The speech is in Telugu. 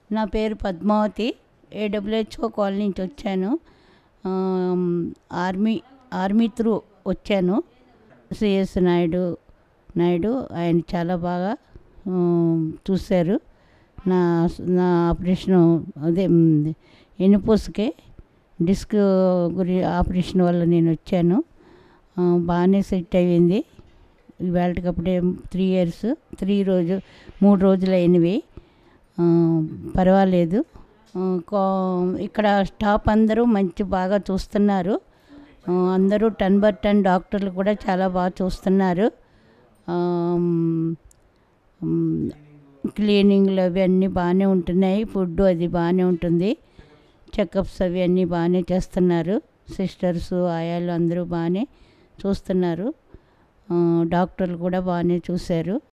నా పేరు పద్మావతి ఏడబ్ల్యూహెచ్ఓ కాలనీ నుంచి వచ్చాను ఆర్మీ ఆర్మీ త్రూ వచ్చాను సిఎస్ నాయుడు నాయుడు ఆయన చాలా బాగా చూశారు నా నా ఆపరేషను అదే వెన్నుపూసకే డిస్క్ గురి ఆపరేషన్ వల్ల నేను వచ్చాను బాగానే సెట్ అయ్యింది ఇవాళకి అప్పుడే త్రీ ఇయర్స్ త్రీ రోజు మూడు రోజులు అయినవి పర్వాలేదు ఇక్కడ స్టాఫ్ అందరూ మంచి బాగా చూస్తున్నారు అందరూ టెన్ బై టెన్ డాక్టర్లు కూడా చాలా బాగా చూస్తున్నారు క్లీనింగ్లు అవి అన్నీ బాగానే ఉంటున్నాయి ఫుడ్ అది బాగానే ఉంటుంది చెకప్స్ అవి అన్నీ బాగానే చేస్తున్నారు సిస్టర్స్ ఆయాలు అందరూ బాగానే చూస్తున్నారు డాక్టర్లు కూడా బాగానే చూశారు